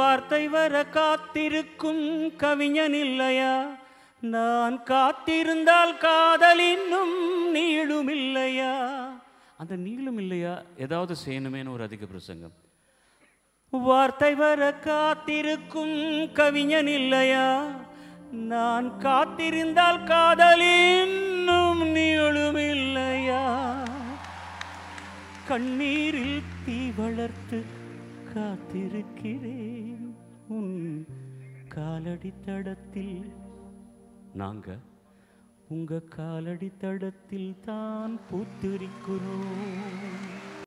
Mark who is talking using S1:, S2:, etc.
S1: வார்த்தை வர காத்திருக்கும் கவிஞன் இல்லையா நான் காத்திருந்தால் காதல் இன்னும் நீளும் இல்லையா அந்த நீளும் இல்லையா ஏதாவது செய்யணுமேனு ஒரு அதிக பிரசங்கம் வார்த்தை வர காத்திருக்கும் கவிஞன் இல்லையா நான் காத்திருந்தால் காதல் இன்னும் நீளும் இல்லையா கண்ணீரில் தீ வளர்த்து காத்திருக்கிறேன் உன் காலடி தடத்தில் நாங்க உங்க காலடி தடத்தில் தான் பூத்திருக்கிறோம்